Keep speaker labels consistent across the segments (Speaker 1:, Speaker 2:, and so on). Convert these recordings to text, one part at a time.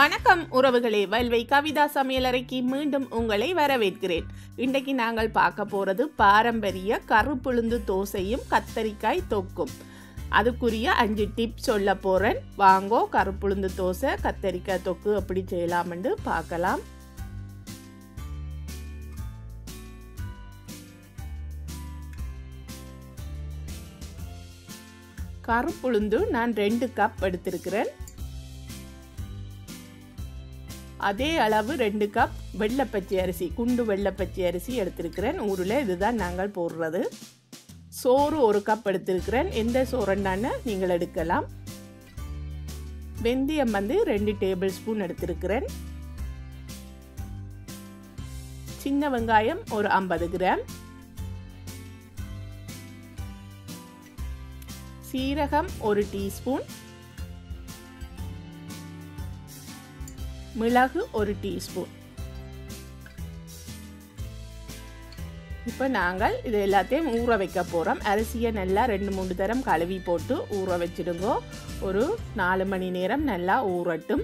Speaker 1: வணக்கம் உறவுகளே வல்வை கவிதா சமையலறைக்கு மீண்டும் உங்களை வரவேற்கிறேன் இன்றைக்கு நாங்கள் பார்க்க போறது பாரம்பரிய கருப்புளுந்து தோசையும் கத்தரிக்காய் தொக்கும் அதுக்குரிய அஞ்சு டிப்ஸ் சொல்ல போறேன் வாங்கோ கருப்புளுந்து தோசை கத்தரிக்காய் தொக்கு எப்படி செய்யலாம்னு பார்க்கலாம் கருப்புளுந்து நான் ரெண்டு கப் எடுத்திருக்கிறேன் அதே அளவு ரெண்டு கப் வெள்ளைப்பச்சை அரிசி குண்டு வெள்ளைப்பச்சை அரிசி எடுத்திருக்கிறேன் ஊரில் இதுதான் நாங்கள் போடுறது சோறு ஒரு கப் எடுத்திருக்கிறேன் எந்த சோறுண்டான்னு நீங்கள் எடுக்கலாம் வெந்தயம் வந்து ரெண்டு டேபிள் ஸ்பூன் எடுத்திருக்கிறேன் சின்ன வெங்காயம் ஒரு ஐம்பது கிராம் சீரகம் ஒரு டீஸ்பூன் மிளகு ஒரு டீஸ்பூன் இப்போ நாங்கள் இது எல்லாத்தையும் ஊற வைக்க போகிறோம் அரிசியை நல்லா ரெண்டு மூணு தரம் கழுவி போட்டு ஊற வச்சிடுங்க ஒரு நாலு மணி நேரம் நல்லா ஊறட்டும்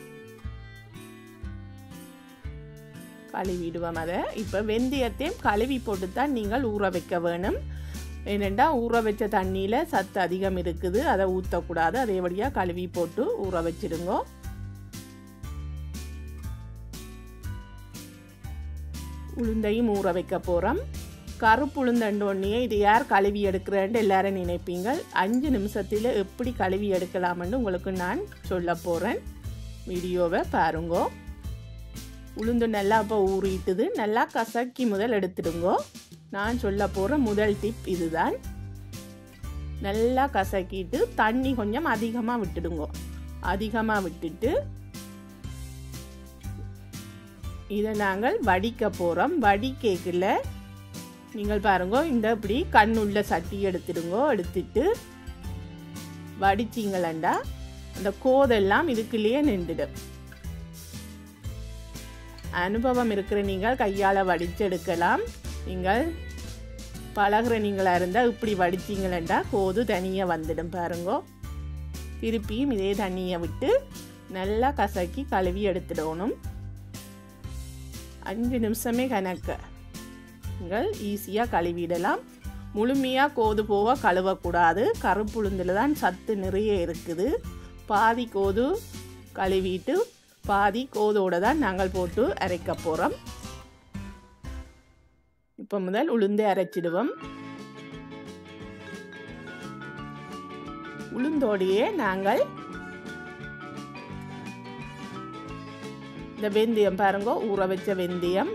Speaker 1: கழுவிடுவோம் அதை இப்போ வெந்தயத்தையும் கழுவி போட்டு தான் நீங்கள் ஊற வைக்க வேணும் ஏனெண்டா ஊற வச்ச தண்ணியில் சத்து அதிகம் இருக்குது அதை ஊற்றக்கூடாது அதேபடியாக கழுவி போட்டு ஊற வச்சிடுங்க உளுந்தையும் ஊற வைக்க போகிறோம் கருப்பு உளுந்தண்டோடனே இது யார் கழுவி எடுக்கிறேன்ட்டு எல்லாரும் நினைப்பீங்க அஞ்சு நிமிஷத்தில் எப்படி கழுவி எடுக்கலாம்னு உங்களுக்கு நான் சொல்ல போகிறேன் வீடியோவை பாருங்கோ உளுந்து நல்லா இப்போ ஊறிட்டுது நல்லா கசக்கி முதல் எடுத்துடுங்கோ நான் சொல்ல போகிற முதல் டிப் இதுதான் நல்லா கசக்கிட்டு தண்ணி கொஞ்சம் அதிகமாக விட்டுடுங்க அதிகமாக விட்டுட்டு இதை நாங்கள் வடிக்க போகிறோம் வடிக்கேக்கில் நீங்கள் பாருங்க இந்த இப்படி கண்ணுள்ள சட்டி எடுத்துடுங்கோ எடுத்துட்டு வடிச்சிங்களண்டா அந்த கோதெல்லாம் இதுக்குள்ளேயே நின்றுடும் அனுபவம் இருக்கிற நீங்கள் கையால் வடித்து எடுக்கலாம் நீங்கள் பழகிற நீங்களாக இருந்தால் இப்படி வடிச்சிங்களண்டா கோது தனியாக வந்துடும் பாருங்க திருப்பியும் இதே தண்ணியை விட்டு நல்லா கசக்கி கழுவி எடுத்துடணும் அஞ்சு நிமிஷமே கணக்கு நீங்கள் ஈஸியாக கழுவிடலாம் முழுமையாக கோது போக கழுவக்கூடாது கருப்புளுந்தில் தான் சத்து நிறைய இருக்குது பாதி கோது கழுவிட்டு பாதி கோதோடு தான் நாங்கள் போட்டு அரைக்க போகிறோம் இப்போ முதல் உளுந்து அரைச்சிடுவோம் உளுந்தோடையே நாங்கள் இந்த வெந்தயம் பாருங்க ஊற வச்ச வெந்தயம்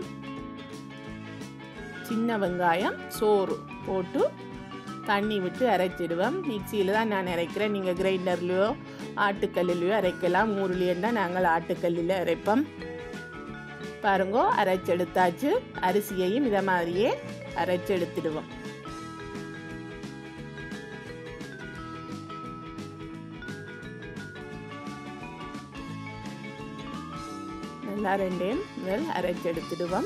Speaker 1: சின்ன வெங்காயம் சோறு போட்டு தண்ணி விட்டு அரைச்சிடுவோம் மிக்சியில் தான் நான் அரைக்கிறேன் நீங்கள் கிரைண்டர்லையோ ஆட்டுக்கல்லுலையோ அரைக்கலாம் ஊர்லேயும் தான் நாங்கள் ஆட்டுக்கல்லில் அரைப்போம் பாருங்க அரைச்செடுத்தாச்சு அரிசியையும் இதை மாதிரியே அரைச்செடுத்துடுவோம் நல்லா ரெண்டையும் முதல் அரைச்செடுத்துடுவோம்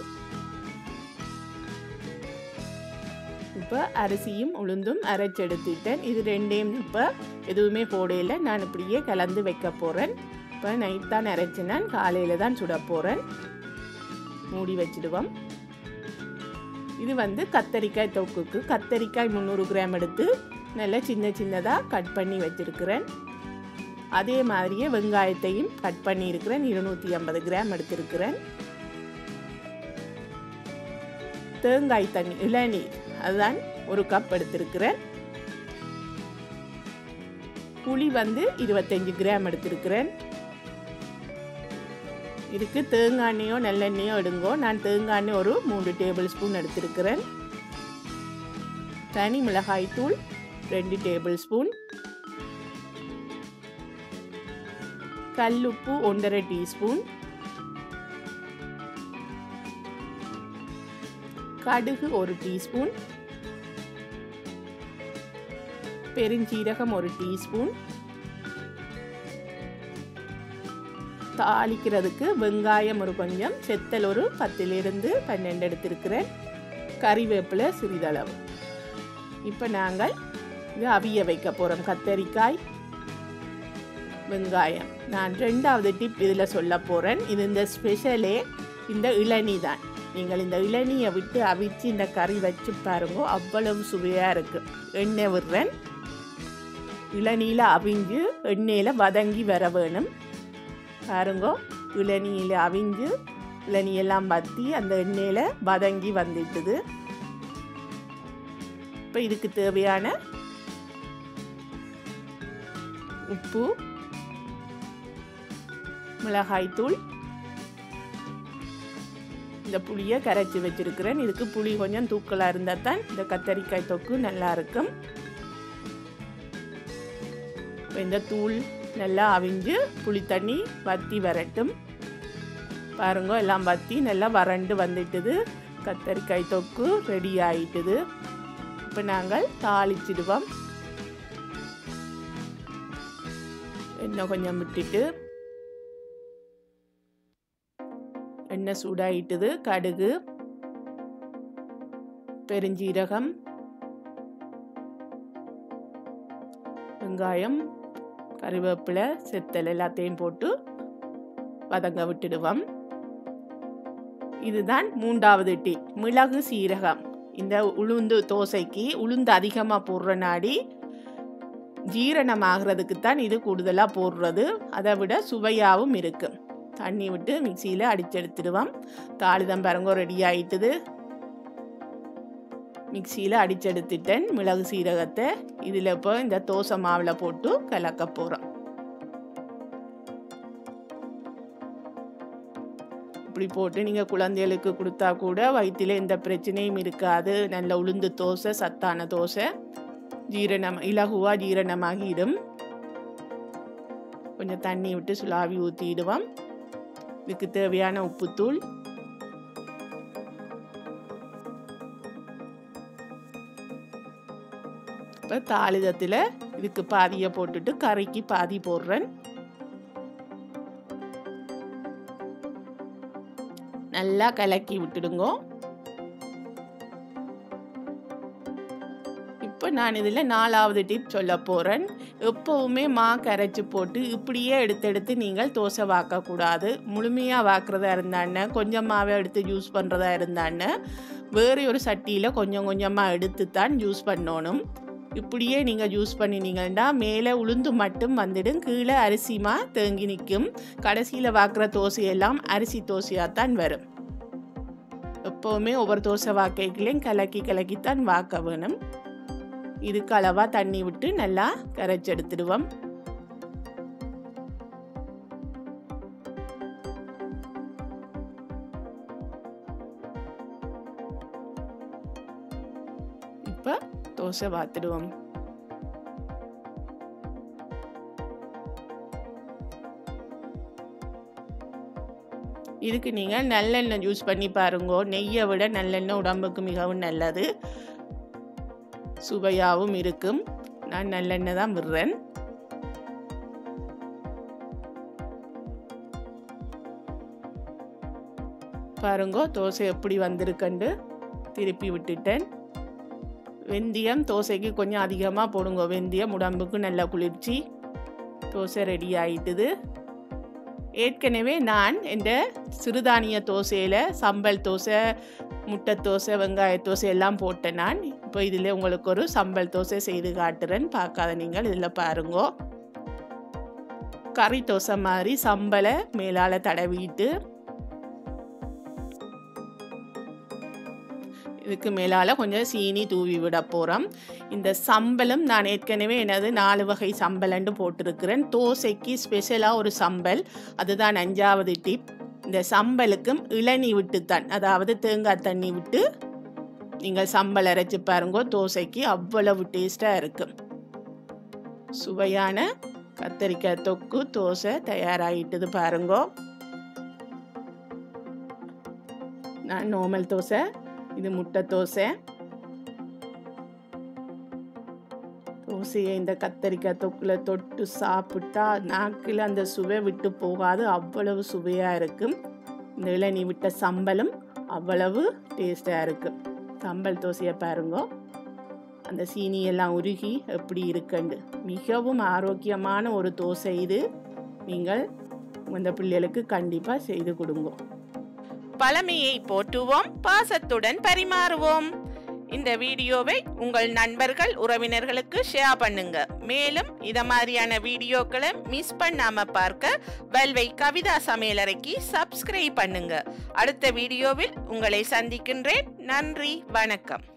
Speaker 1: இப்போ அரிசியும் உளுந்தும் அரைச்செடுத்துட்டேன் இது ரெண்டையும் இப்போ எதுவுமே போடையில் நான் இப்படியே கலந்து வைக்க போகிறேன் இப்போ நைட் தான் அரைச்சினான் காலையில் தான் சுட போகிறேன் மூடி வச்சிடுவோம் இது வந்து கத்தரிக்காய் தொக்குக்கு கத்தரிக்காய் முந்நூறு கிராம் எடுத்து நல்லா சின்ன சின்னதாக கட் பண்ணி வச்சுருக்கிறேன் அதே மாதிரியே வெங்காயத்தையும் கட் பண்ணியிருக்கிறேன் இருநூற்றி ஐம்பது கிராம் எடுத்திருக்கிறேன் தேங்காய் தண்ணி இளநீர் அதுதான் ஒரு கப் எடுத்திருக்கிறேன் புளி வந்து இருபத்தஞ்சி கிராம் எடுத்திருக்கிறேன் இதுக்கு தேங்காய் எண்ணெயோ நல்லெண்ணெயோ எடுங்கோ நான் தேங்காய் எண்ணெய் ஒரு மூன்று டேபிள் ஸ்பூன் எடுத்திருக்கிறேன் தனி மிளகாய் தூள் ரெண்டு டேபிள் ஸ்பூன் கல்லுப்பு ஒன்றரை டீஸ்பூன் கடுகு ஒரு டீஸ்பூன் பெருஞ்சீரகம் ஒரு டீஸ்பூன் தாளிக்கிறதுக்கு வெங்காயம் ஒரு கொஞ்சம் செத்தல் ஒரு பத்திலிருந்து பன்னெண்டு எடுத்திருக்கிறேன் கறிவேப்பிலை சிறிதளவு இப்போ நாங்கள் இது அவிய வைக்க போகிறோம் கத்தரிக்காய் வெங்காயம் நான் ரெண்டாவது டிப் இதில் சொல்ல போகிறேன் இது இந்த ஸ்பெஷலே இந்த இளநீ தான் நீங்கள் இந்த இளநியை விட்டு அவிச்சு இந்த கறி வச்சு பாருங்க அவ்வளவு சுவையாக இருக்குது எண்ணெய் விடுறேன் இளநீல அவிஞ்சு எண்ணெயில் வதங்கி வர வேணும் பாருங்க இளநீயில் அவிஞ்சு இளநியெல்லாம் வத்தி அந்த எண்ணெயில் வதங்கி வந்துட்டுது இப்போ இதுக்கு தேவையான உப்பு மிளகாய்த்தூள் இந்த புளியை கரைச்சி வச்சிருக்கிறேன் இதுக்கு புளி கொஞ்சம் தூக்கலாக இருந்தால் தான் இந்த கத்தரிக்காய் தொக்கு நல்லா இருக்கும் இப்போ இந்த தூள் நல்லா அவிஞ்சு புளி தண்ணி வத்தி வரட்டும் பாருங்க எல்லாம் வத்தி நல்லா வறண்டு வந்துட்டுது கத்தரிக்காய் தொக்கு ரெடி ஆயிட்டுது இப்போ நாங்கள் தாளிச்சிடுவோம் எண்ணெய் கொஞ்சம் விட்டுட்டு எண்ணெய் சூடாயிட்டுது கடுகு பெருஞ்சீரகம் வெங்காயம் கறிவேப்பிலை செத்தல் எல்லாத்தையும் போட்டு வதங்க விட்டுடுவோம் இதுதான் மூன்றாவது டிப் மிளகு சீரகம் இந்த உளுந்து தோசைக்கு உளுந்து அதிகமாக போடுற நாடி ஜீரணமாகிறதுக்கு தான் இது கூடுதலாக போடுறது அதை விட சுவையாகவும் இருக்கும் தண்ணி விட்டு மிக்சியில் அடிச்செடுத்துடுவோம் தாளிதம் பாருங்க ரெடி ஆயிட்டுது மிக்சியில் அடிச்செடுத்துட்டேன் மிளகு சீரகத்தை இதில் இப்போ இந்த தோசை மாவில் போட்டு கலக்க போகிறோம் இப்படி போட்டு நீங்கள் குழந்தைகளுக்கு கொடுத்தா கூட வயிற்றில் எந்த பிரச்சனையும் இருக்காது நல்ல உளுந்து தோசை சத்தான தோசை ஜீரணம் இலகுவாக ஜீரணமாகிடும் கொஞ்சம் தண்ணி விட்டு சுலாவி ஊற்றிடுவோம் இதுக்கு தேவையான உப்புத்தூள் இப்போ தாளிதத்தில் இதுக்கு பாதியை போட்டுட்டு கறிக்கு பாதி போடுறேன் நல்லா கலக்கி விட்டுடுங்க இப்போ நான் இதில் நாலாவது டிப் சொல்ல போகிறேன் எப்போவுமே மா கரைச்சி போட்டு இப்படியே எடுத்து எடுத்து நீங்கள் தோசை வாக்கக்கூடாது முழுமையாக வாக்குறதா இருந்தான்னு கொஞ்சம் மாவை எடுத்து யூஸ் பண்ணுறதா இருந்தான்னு வேறு ஒரு சட்டியில் கொஞ்சம் கொஞ்சமாக எடுத்து தான் யூஸ் பண்ணணும் இப்படியே நீங்கள் யூஸ் பண்ணினீங்கன்னா மேலே உளுந்து மட்டும் வந்துடும் கீழே அரிசிமா தேங்கி நிற்கும் கடைசியில் வாக்குற தோசையெல்லாம் அரிசி தோசையாக தான் வரும் எப்போவுமே ஒவ்வொரு தோசை வாக்கைகளையும் கலக்கி கலக்கித்தான் வாக்க வேணும் இதுக்கு அளவாக தண்ணி விட்டு நல்லா கரைச்சி எடுத்துடுவோம் இப்போ தோசை வாத்துடுவோம் இதுக்கு நீங்கள் நல்லெண்ணெய் யூஸ் பண்ணி பாருங்க நெய்யை விட நல்லெண்ணெய் உடம்புக்கு மிகவும் நல்லது சுவையாகவும் இருக்கும் நான் நல்லெண்ணெய் தான் விடுறேன் பாருங்க தோசை எப்படி வந்திருக்கண்டு திருப்பி விட்டுட்டேன் வெந்தயம் தோசைக்கு கொஞ்சம் அதிகமாக போடுங்க வெந்தயம் உடம்புக்கு நல்ல குளிர்ச்சி தோசை ரெடி ஆயிட்டுது ஏற்கனவே நான் இந்த சிறுதானிய தோசையில் சம்பல் தோசை முட்டை தோசை வெங்காய தோசை எல்லாம் போட்டேன் நான் இப்போ இதில் உங்களுக்கு ஒரு சம்பல் தோசை செய்து காட்டுறேன் பார்க்காத நீங்கள் இதில் பாருங்க கறி தோசை மாதிரி சம்பலை மேலால் தடவிட்டு இதுக்கு மேலால் கொஞ்சம் சீனி தூவி விட போகிறோம் இந்த சம்பளம் நான் ஏற்கனவே எனது நாலு வகை சம்பளண்டு போட்டிருக்கிறேன் தோசைக்கு ஸ்பெஷலாக ஒரு சம்பல் அதுதான் அஞ்சாவது டிப் இந்த சம்பலுக்கும் இளநீ விட்டுத்தான் அதாவது தேங்காய் தண்ணி விட்டு நீங்கள் சம்பல் அரைச்சி பாருங்க தோசைக்கு அவ்வளவு டேஸ்ட்டாக இருக்கும் சுவையான கத்தரிக்காய் தொக்கு தோசை தயாராகிட்டது பாருங்க நான் நார்மல் தோசை இது முட்டை தோசை தோசையை இந்த கத்தரிக்காய் தொக்கில் தொட்டு சாப்பிட்டா நாக்கில் அந்த சுவை விட்டு போகாது அவ்வளவு சுவையாக இருக்கும் இந்த இளநீ விட்ட சம்பலும் அவ்வளவு டேஸ்டாக இருக்கும் சம்பல் தோசையை பாருங்க அந்த சீனி எல்லாம் உருகி எப்படி இருக்குண்டு மிகவும் ஆரோக்கியமான ஒரு தோசை இது நீங்கள் இந்த பிள்ளைகளுக்கு கண்டிப்பாக செய்து கொடுங்க
Speaker 2: பழமையை போற்றுவோம் பாசத்துடன் பரிமாறுவோம் இந்த வீடியோவை உங்கள் நண்பர்கள் உறவினர்களுக்கு ஷேர் பண்ணுங்க மேலும் இத மாதிரியான வீடியோக்களை மிஸ் பண்ணாம பார்க்க வெல்வை கவிதா சமையலறைக்கு சப்ஸ்கிரைப் பண்ணுங்க அடுத்த வீடியோவில் உங்களை சந்திக்கின்றேன் நன்றி வணக்கம்